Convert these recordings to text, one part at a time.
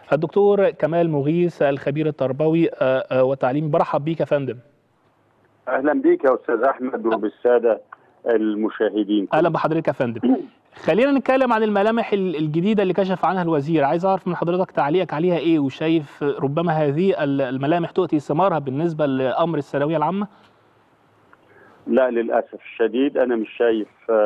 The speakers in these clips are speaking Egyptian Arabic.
الدكتور كمال مغيث الخبير التربوي والتعليمي برحب بيك يا فندم اهلا بيك يا استاذ احمد وبالساده المشاهدين اهلا بحضرتك يا فندم خلينا نتكلم عن الملامح الجديده اللي كشف عنها الوزير عايز اعرف من حضرتك تعليقك عليها ايه وشايف ربما هذه الملامح تؤتي ثمارها بالنسبه لامر الثانويه العامه لا للاسف الشديد انا مش شايف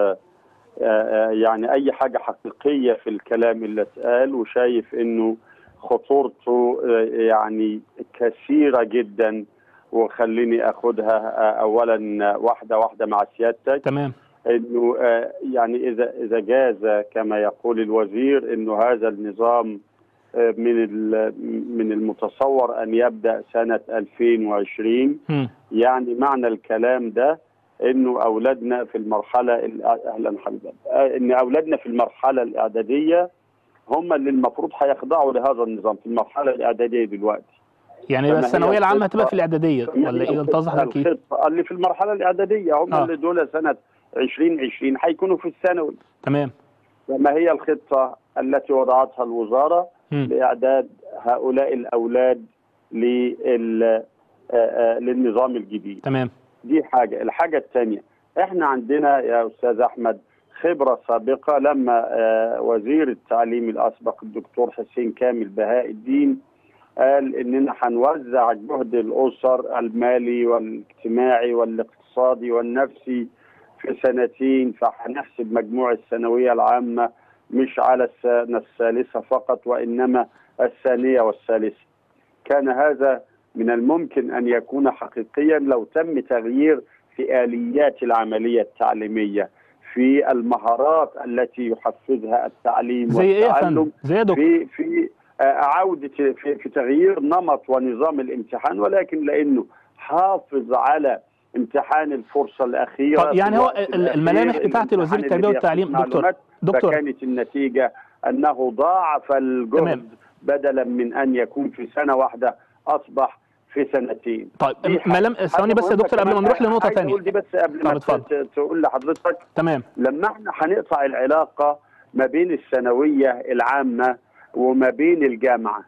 يعني اي حاجه حقيقيه في الكلام اللي اتقال وشايف انه خطورته يعني كثيره جدا وخليني اخدها اولا واحده واحده مع سيادتك تمام انه يعني اذا اذا جاز كما يقول الوزير انه هذا النظام من من المتصور ان يبدا سنه 2020 م. يعني معنى الكلام ده انه اولادنا في المرحله اهلا حبيبي ان اولادنا في المرحله الاعداديه هم اللي المفروض هيخضعوا لهذا النظام في المرحله الاعداديه دلوقتي يعني الثانويه العامه هتبقى في الاعداديه ولا ايه انت قصدك ايه؟ اللي في المرحله الاعداديه هم آه. اللي دول سنه 2020 هيكونوا في الثانوي تمام وما هي الخطه التي وضعتها الوزاره م. لاعداد هؤلاء الاولاد لل للنظام الجديد تمام دي حاجه الحاجه الثانيه احنا عندنا يا استاذ احمد خبره سابقه لما وزير التعليم الاسبق الدكتور حسين كامل بهاء الدين قال اننا هنوزع جهد الاسر المالي والاجتماعي والاقتصادي والنفسي في سنتين فهنحسب مجموع الثانويه العامه مش على السنه الثالثه فقط وانما الثانيه والثالثه. كان هذا من الممكن ان يكون حقيقيا لو تم تغيير في اليات العمليه التعليميه في المهارات التي يحفزها التعليم زي ايه يا فندم؟ زي يا دكتور في في عوده في, في تغيير نمط ونظام الامتحان ولكن لانه حافظ على امتحان الفرصه الاخيره يعني هو الملامح بتاعت الوزير التربيه والتعليم دكتور دكتور فكانت النتيجه انه ضاعف الجهد تمام. بدلا من ان يكون في سنه واحده اصبح في سنتين طيب ملام ثواني بس يا دكتور قبل ما نروح لنقطه ثانيه دي بس قبل ما تقول لحضرتك تمام لما احنا هنقطع العلاقه ما بين الثانويه العامه وما بين الجامعه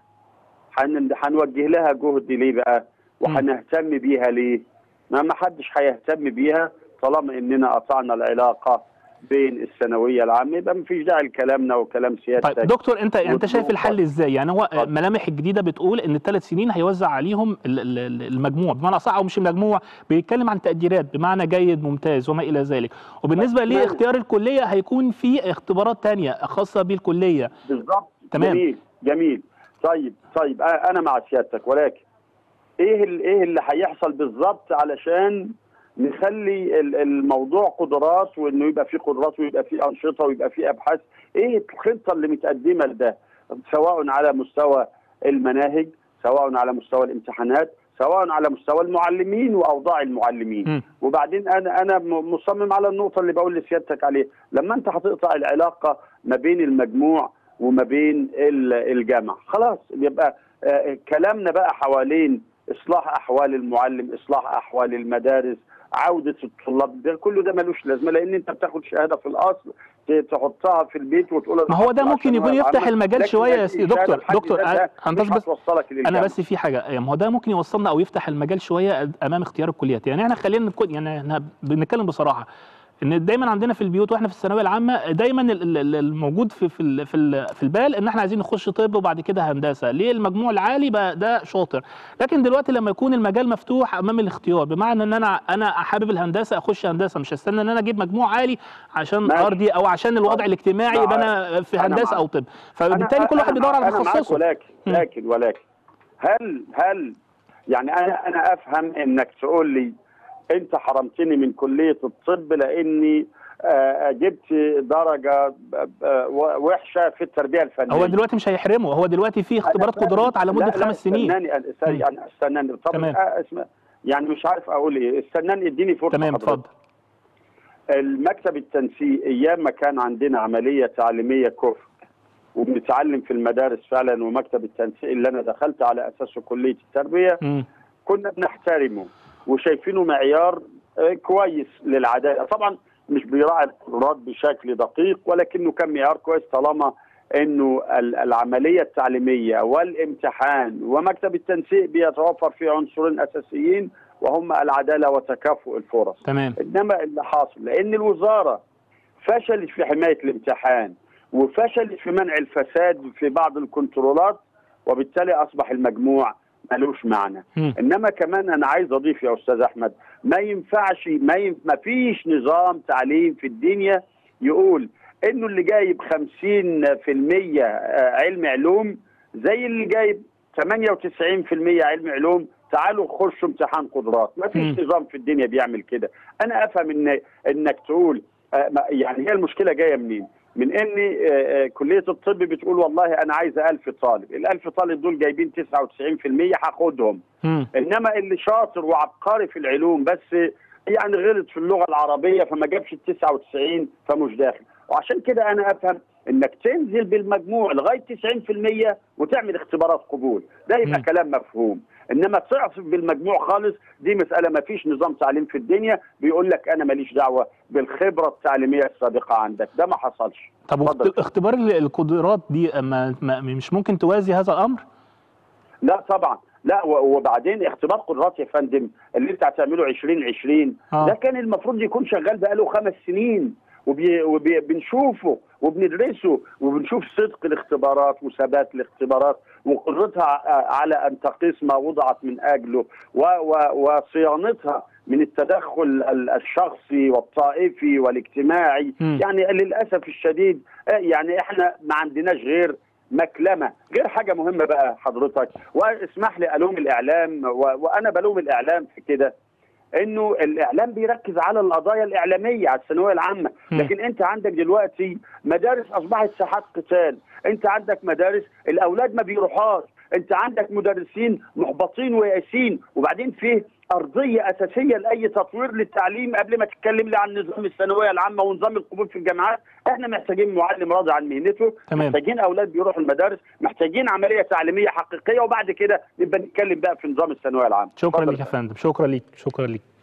هنوجه لها جهد ليه بقى وهنهتم بيها ليه ما ما حدش هيهتم بيها طالما اننا قطعنا العلاقه بين الثانويه العامه يبقى مفيش داعي لكلامنا وكلام سيادتك طيب دكتور انت انت شايف الحل ازاي؟ يعني هو الملامح الجديده بتقول ان الثلاث سنين هيوزع عليهم المجموع بمعنى اصح او مش المجموع بيتكلم عن تقديرات بمعنى جيد ممتاز وما الى ذلك وبالنسبه لاختيار الكليه هيكون في اختبارات ثانيه خاصه بالكليه بالظبط تمام جميل جميل طيب طيب انا مع سيادتك ولكن ايه ايه اللي هيحصل بالظبط علشان نخلي الموضوع قدرات وانه يبقى في قدرات ويبقى في انشطه ويبقى في ابحاث ايه الخطه اللي متقدمه لده سواء على مستوى المناهج سواء على مستوى الامتحانات سواء على مستوى المعلمين واوضاع المعلمين م. وبعدين انا انا مصمم على النقطه اللي بقول لسيادتك عليها لما انت هتقطع العلاقه ما بين المجموع وما بين الجامعه خلاص يبقى آه كلامنا بقى حوالين اصلاح احوال المعلم اصلاح احوال المدارس عوده الطلاب ده كله ده ملوش لازمه لان انت بتاخد شهاده في الاصل تحطها في البيت وتقول ما هو ده ممكن يكون يفتح المجال شويه يا سيدي دكتور دكتور انا بس انا بس في حاجه ما هو ده ممكن يوصلنا او يفتح المجال شويه امام اختيار الكليات يعني احنا خلينا نكون يعني احنا بنتكلم بصراحه ان دايما عندنا في البيوت واحنا في الثانويه العامه دايما الموجود في في في, في البال ان احنا عايزين نخش طب وبعد كده هندسه ليه المجموع العالي بقى ده شاطر لكن دلوقتي لما يكون المجال مفتوح امام الاختيار بمعنى ان انا انا حابب الهندسه اخش هندسه مش هستنى ان انا اجيب مجموع عالي عشان ارضي او عشان الوضع الاجتماعي يبقى انا في هندسه او طب فبالتالي كل واحد بيدور على تخصصه ولكن لكن ولكن هل هل يعني انا انا افهم انك تقول لي انت حرمتني من كليه الطب لاني جبت درجه وحشه في التربيه الفنيه هو دلوقتي مش هيحرمه هو دلوقتي في اختبارات قدرات على مده خمس سنين استناني يعني استناني تمام يعني مش عارف اقول ايه استناني اديني فرصه تمام اتفضل المكتب التنسيق ايام ما كان عندنا عمليه تعليميه كفر وبنتعلم في المدارس فعلا ومكتب التنسيق اللي انا دخلت على اساسه كليه التربيه م. كنا بنحترمه وشايفينه معيار كويس للعداله طبعا مش بيراعي القدرات بشكل دقيق ولكنه كان معيار كويس طالما انه العمليه التعليميه والامتحان ومكتب التنسيق بيتوفر فيه عنصرين اساسيين وهم العداله وتكافؤ الفرص تمام انما اللي حاصل لان الوزاره فشلت في حمايه الامتحان وفشلت في منع الفساد في بعض الكنترولات وبالتالي اصبح المجموع ملوش معنى م. انما كمان انا عايز اضيف يا استاذ احمد ما ينفعش ما, ينف... ما فيش نظام تعليم في الدنيا يقول انه اللي جايب 50% علم علوم زي اللي جايب 98% علم علوم تعالوا خشوا امتحان قدرات ما فيش نظام في الدنيا بيعمل كده انا افهم ان انك تقول يعني هي المشكله جايه منين من ان كليه الطب بتقول والله انا عايزه 1000 طالب ال 1000 طالب دول جايبين 99% هاخدهم انما اللي شاطر وعبقري في العلوم بس يعني غلط في اللغه العربيه فما جابش ال 99 فمش داخل وعشان كده انا افهم انك تنزل بالمجموع لغايه 90% وتعمل اختبارات قبول ده يبقى م. كلام مفهوم انما تعصف بالمجموع خالص دي مساله ما فيش نظام تعليم في الدنيا بيقول لك انا ماليش دعوه بالخبره التعليميه السابقه عندك ده ما حصلش طب اتفضل. اختبار القدرات دي ما ما مش ممكن توازي هذا الامر لا طبعا لا وبعدين اختبار قدرات يا فندم اللي انت هتعمله 2020 آه. ده كان المفروض يكون شغال بقاله خمس سنين وبنشوفه وبندرسه وبنشوف صدق الاختبارات وثبات الاختبارات وقدرتها على ان تقيس ما وضعت من اجله و و وصيانتها من التدخل الشخصي والطائفي والاجتماعي م. يعني للاسف الشديد يعني احنا ما عندناش غير مكلمه غير حاجه مهمه بقى حضرتك واسمح لي الوم الاعلام و... وانا بلوم الاعلام في كده انه الاعلام بيركز على القضايا الاعلاميه على الثانويه العامه م. لكن انت عندك دلوقتي مدارس اصبحت ساحات قتال انت عندك مدارس الاولاد ما بيروحوش انت عندك مدرسين محبطين ويائسين وبعدين فيه ارضيه اساسيه لاي تطوير للتعليم قبل ما تتكلم لي عن نظام الثانويه العامه ونظام القبول في الجامعات احنا محتاجين معلم راضي عن مهنته تمام. محتاجين اولاد بيروحوا المدارس محتاجين عمليه تعليميه حقيقيه وبعد كده نبقى نتكلم بقى في نظام الثانويه العامه شكرا اتفضل. لك يا فندم شكرا لك شكرا لك